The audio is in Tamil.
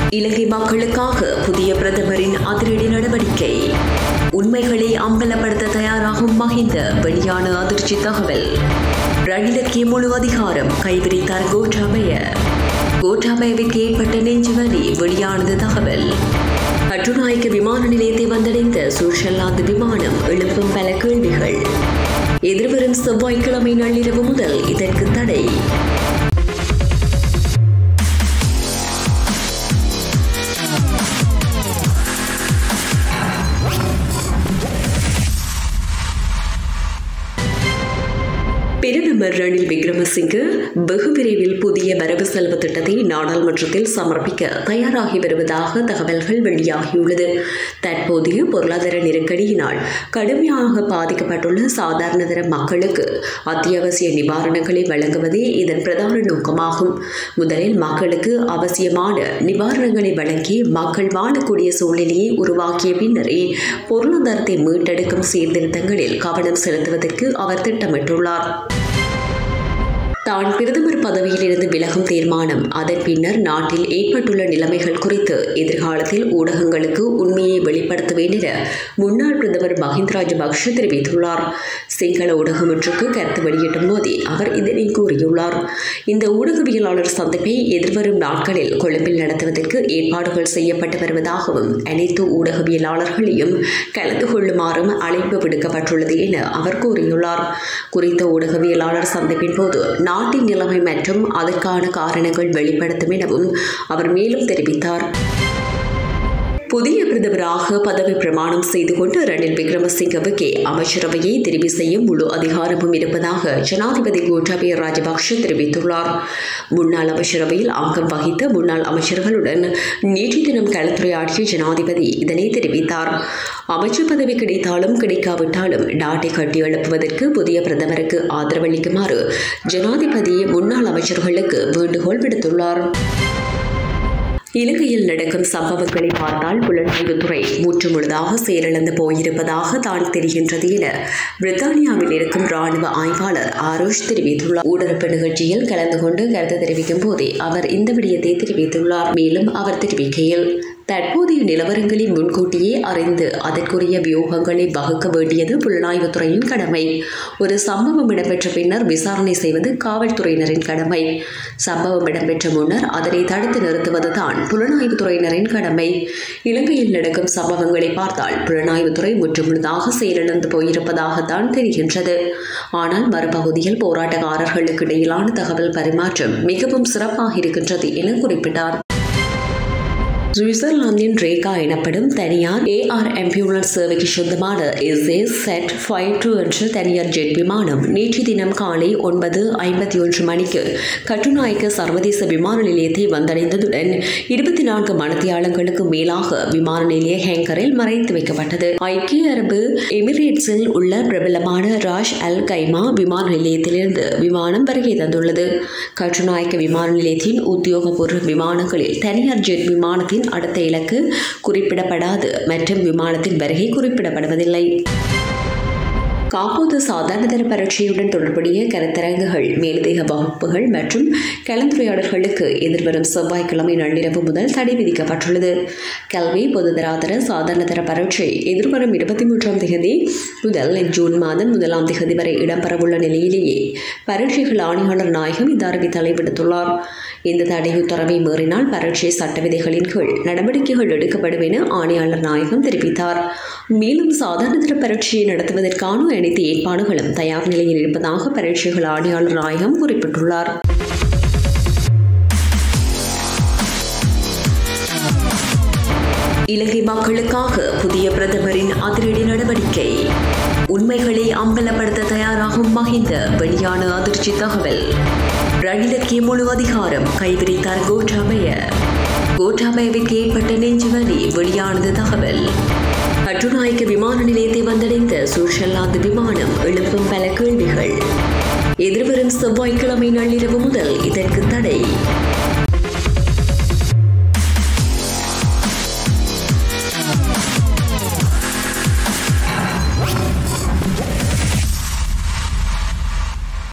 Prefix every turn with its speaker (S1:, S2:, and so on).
S1: இலங்கை மக்களுக்காக புதிய பிரதமரின் அதிரடி நடவடிக்கை உண்மைகளை அம்பலப்படுத்த தயாராகும் மஹிந்த வெளியான அதிர்ச்சி தகவல் ரணிலுக்கு முழு அதிகாரம் கைவிரித்தார் கோட்டாபய கோட்டாபயவிற்கு ஏற்பட்ட நெஞ்சுவலி வெளியானது தகவல் கட்டுநாயக்க விமான நிலையத்தை வந்தடைந்த சுவிட்சர்லாந்து விமானம் எழுப்பும் பல கேள்விகள் எதிர்வரும் செவ்வாய்க்கிழமை நள்ளிரவு முதல் இதற்கு தடை பிரதமர் ரணில் விக்ரமசிங்கே வெகு விரைவில் புதிய வரவு செலவு திட்டத்தை நாடாளுமன்றத்தில் சமர்ப்பிக்க தயாராகி வருவதாக தகவல்கள் வெளியாகியுள்ளது தற்போதைய பொருளாதார நெருக்கடியினால் கடுமையாக பாதிக்கப்பட்டுள்ள சாதாரண தர மக்களுக்கு அத்தியாவசிய நிவாரணங்களை வழங்குவதே இதன் பிரதான நோக்கமாகும் முதலில் மக்களுக்கு அவசியமான நிவாரணங்களை வழங்கி மக்கள் வாழக்கூடிய சூழ்நிலையை உருவாக்கிய பின்னரே பொருளாதாரத்தை மீட்டெடுக்கும் சீர்திருத்தங்களில் கவனம் செலுத்துவதற்கு அவர் திட்டமிட்டுள்ளார் தான் பிரதமர் பதவியிலிருந்து விலகும் தீர்மானம் அதன் பின்னர் நாட்டில் ஏற்பட்டுள்ள நிலைமைகள் குறித்து எதிர்காலத்தில் ஊடகங்களுக்கு உண்மையை வெளிப்படுத்துவேன் என முன்னாள் பிரதமர் மஹிந்த ராஜபக்ஷ தெரிவித்துள்ளார் சிங்கள ஊடகம் ஒன்றுக்கு கருத்து வெளியிடும் போதே அவர் இதனை கூறியுள்ளார் இந்த ஊடகவியலாளர் சந்திப்பை எதிர்வரும் நாட்களில் கொழும்பில் நடத்துவதற்கு ஏற்பாடுகள் செய்யப்பட்டு வருவதாகவும் அனைத்து ஊடகவியலாளர்களையும் கலந்து கொள்ளுமாறும் அழைப்பு விடுக்கப்பட்டுள்ளது என அவர் கூறியுள்ளார் குறித்த ஊடகவியலாளர் சந்திப்பின் போது நாட்டின் நிலைமை மற்றும் அதற்கான காரணங்கள் வெளிப்படுத்தும் எனவும் அவர் மேலும் தெரிவித்தார் புதிய பிரதமராக பதவி பிரமாணம் செய்து கொண்டு ரணில் விக்ரமசிங்கவுக்கு அமைச்சரவையை தெரிவு செய்யும் முழு அதிகாரமும் இருப்பதாக ஜனாதிபதி கோட்டாபய ராஜபக்ஷ தெரிவித்துள்ளார் முன்னாள் அமைச்சரவையில் அங்கம் வகித்த முன்னாள் அமைச்சர்களுடன் நேற்று தினம் கலந்துரையாடிய ஜனாதிபதி இதனை தெரிவித்தார் அமைச்சர் பதவி கிடைத்தாலும் கிடைக்காவிட்டாலும் நாட்டை கட்டியெழுப்புவதற்கு புதிய பிரதமருக்கு ஆதரவளிக்குமாறு ஜனாதிபதி முன்னாள் அமைச்சர்களுக்கு வேண்டுகோள் விடுத்துள்ளார் இலங்கையில் நடக்கும் சம்பவங்களை பார்த்தால் புலனாய்வுத்துறை முற்றுமுழுதாக செயலிழந்து போயிருப்பதாக தான் தெரிகின்றது என பிரித்தானியாவில் இருக்கும் ராணுவ ஆய்வாளர் ஆரோஷ் தெரிவித்துள்ளார் ஊடகப்பு நிகழ்ச்சியில் கலந்து கொண்டு கருத்து தெரிவிக்கும் போதே அவர் இந்த விடயத்தை தெரிவித்துள்ளார் மேலும் அவர் தெரிவிக்கையில் தற்போதைய நிலவரங்களை முன்கூட்டியே அறிந்து அதற்குரிய வியூகங்களை வகுக்க வேண்டியது புலனாய்வுத்துறையின் கடமை ஒரு சம்பவம் இடம்பெற்ற பின்னர் விசாரணை செய்வது காவல்துறையினரின் கடமை சம்பவம் இடம்பெற்ற முன்னர் அதனை தடுத்து நிறுத்துவதுதான் புலனாய்வுத்துறையினரின் கடமை இலங்கையில் நடக்கும் சம்பவங்களை பார்த்தால் புலனாய்வுத்துறை முற்றுமுழுதாக செயலிழந்து போயிருப்பதாகத்தான் தெரிகின்றது ஆனால் மறுபகுதியில் போராட்டக்காரர்களுக்கு இடையிலான தகவல் பரிமாற்றம் மிகவும் சிறப்பாக இருக்கின்றது என குறிப்பிட்டார் சுவிட்சர்லாந்தின் ரேகா எனப்படும் தனியார் ஏஆர் ஆம்புலன்ஸ் சேவைக்கு சொந்தமான எஸ்ஏ செட் ஃபைவ் டூ என்ற தனியார் ஜெட் விமானம் நேற்று தினம் காலை ஒன்பது ஐம்பத்தி ஒன்று மணிக்கு கட்டுநாயக்க சர்வதேச விமான நிலையத்தை வந்தடைந்ததுடன் இருபத்தி நான்கு மணித்தியாலங்களுக்கு மேலாக விமான நிலைய ஹேங்கரில் மறைத்து வைக்கப்பட்டது ஐக்கிய அரபு எமிரேட்ஸில் உள்ள பிரபலமான ராஷ் அல் கைமா விமான நிலையத்திலிருந்து விமானம் வருகை தந்துள்ளது கட்டுநாயக்க விமான நிலையத்தின் உத்தியோகபூர்வ விமானங்களில் தனியார் ஜெட் விமானத்தின் அடுத்த இலக்கு குறிப்பிடப்படாது மற்றும் விமானத்தின் வருகை குறிப்பிடப்படுவதில்லை காப்போது சாதாரணதர பரீட்சையுடன் தொடர்புடைய கருத்தரங்குகள் மேலதிக வகுப்புகள் மற்றும் கலந்துரையாடல்களுக்கு எதிர்வரும் செவ்வாய்க்கிழமை நள்ளிரவு முதல் தடை விதிக்கப்பட்டுள்ளது கல்வி பொதுதராதர சாதாரணதர பரீட்சை எதிர்வரும் இருபத்தி மூன்றாம் தேதி முதல் ஜூன் மாதம் முதலாம் தேதி வரை இடம்பெறவுள்ள நிலையிலேயே பரீட்சைகள் ஆணையாளர் நாயகம் இந்த அறிவித்தலை விடுத்துள்ளார் இந்த தடை உத்தரவை மீறினால் பரீட்சை சட்ட விதிகளின் கீழ் நடவடிக்கைகள் எடுக்கப்படும் என ஆணையாளர் நாயகம் தெரிவித்தார் மேலும் சாதாரணதர பரீட்சையை நடத்துவதற்கான அனைத்து ஏற்பாடுகளும் தயார் நிலையில் இருப்பதாக பரீட்சைகள் ஆணையாளர் நாயகம் குறிப்பிட்டுள்ளார் இலங்கை மக்களுக்காக புதிய பிரதமரின் அதிரடி நடவடிக்கை உண்மைகளை அம்பலப்படுத்த தயாராகும் மஹிந்த வெளியான அதிர்ச்சி தகவல் ரணிலுக்கு முழு அதிகாரம் கைவிரித்தார் கோட்டாபய கோட்டாபயவிற்கு ஏற்பட்ட நெஞ்சுவலி வெளியானது தகவல் கட்டுநாயக்க விமான நிலையத்தை வந்தடைந்த சுவிட்சர்லாந்து விமானம் எழுப்பும் பல கேள்விகள் எதிர்வரும் செவ்வாய்க்கிழமை நள்ளிரவு முதல் இதற்கு தடை